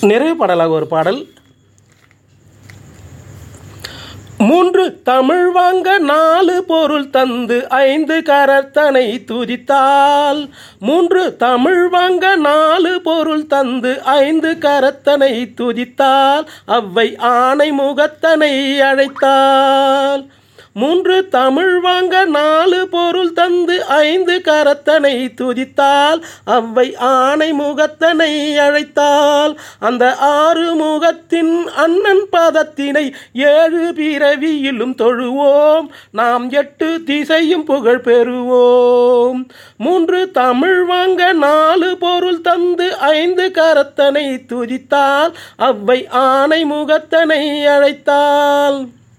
நிறைவு பாடலாக ஒரு பாடல் மூன்று தமிழ் வாங்க நாலு பொருள் தந்து ஐந்து கரத்தனை துதித்தால் மூன்று தமிழ் வாங்க நாலு பொருள் தந்து ஐந்து கரத்தனை துதித்தால் அவ்வை ஆணை முகத்தனை அழைத்தால் மூன்று தமிழ் வாங்க நாலு பொருள் தந்து ஐந்து கரத்தனை துதித்தால் அவ்வை ஆணை முகத்தனை அழைத்தால் அந்த ஆறு முகத்தின் அண்ணன் பதத்தினை ஏழு பிறவியிலும் தொழுவோம் நாம் எட்டு திசையும் புகழ் பெறுவோம் மூன்று தமிழ் வாங்க நாலு பொருள் தந்து ஐந்து கரத்தனை துதித்தால் அவ்வை ஆணை முகத்தனை அழைத்தால்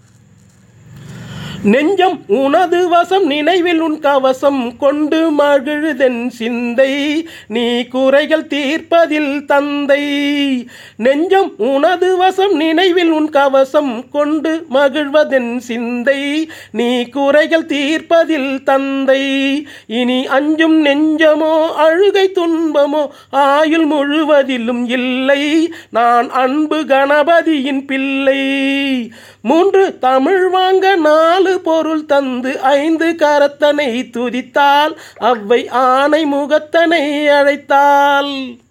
நெஞ்சம் உனது வசம் நினைவில் உன் கவசம் கொண்டு மகிழுதென் சிந்தை நீ குறைகள் தீர்ப்பதில் தந்தை நெஞ்சம் உனது வசம் நினைவில் உன் கவசம் கொண்டு மகிழ்வதென் சிந்தை நீ குறைகள் தீர்ப்பதில் தந்தை இனி அஞ்சும் நெஞ்சமோ அழுகை துன்பமோ ஆயுள் முழுவதிலும் இல்லை நான் அன்பு கணபதியின் பிள்ளை மூன்று தமிழ் வாங்க நாலு பொருள் தந்து ஐந்து கரத்தனை துதித்தால் அவ்வை ஆணை முகத்தனை அழைத்தால்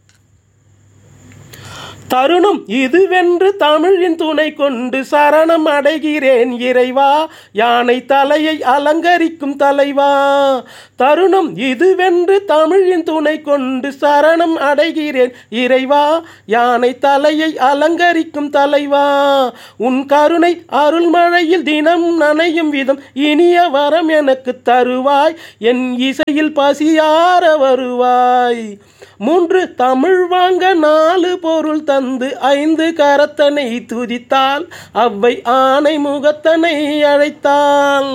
தருணம் இதுவென்று தமிழின் துணை கொண்டு சரணம் அடைகிறேன் இறைவா யானை தலையை அலங்கரிக்கும் தலைவா தருணம் இதுவென்று தமிழின் துணை கொண்டு சரணம் அடைகிறேன் இறைவா யானை தலையை அலங்கரிக்கும் தலைவா உன் கருணை அருள்மழையில் தினம் நனையும் விதம் இனிய வரம் எனக்கு தருவாய் என் இசையில் பசியார வருவாய் மூன்று தமிழ் வாங்க நாலு பொருள் தந்து ஐந்து கரத்தனை துதித்தால் அவ்வை ஆணை முகத்தனை அழைத்தால்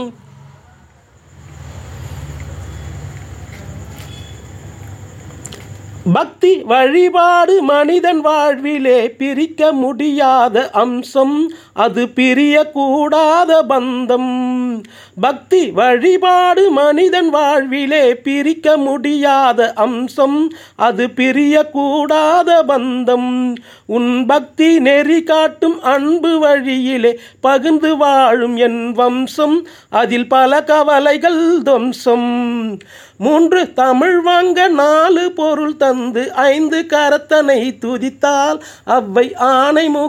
பக்தி வழிபாடு மனிதன் வாழ்விலே பிரிக்க முடியாத அம்சம் அது பிரியக்கூடாத பந்தம் பக்தி வழிபாடு மனிதன் வாழ்விலே பிரிக்க முடியாத அம்சம் அது பிரியக்கூடாத பந்தம் உன் பக்தி நெறி காட்டும் அன்பு வழியிலே பகிர்ந்து வாழும் என் வம்சம் அதில் பல கவலைகள் துவம்சம் மூன்று தமிழ் வாங்க நாலு பொருள் தந்து ஐந்து கரத்தனை துதித்தால் அவ்வை ஆணை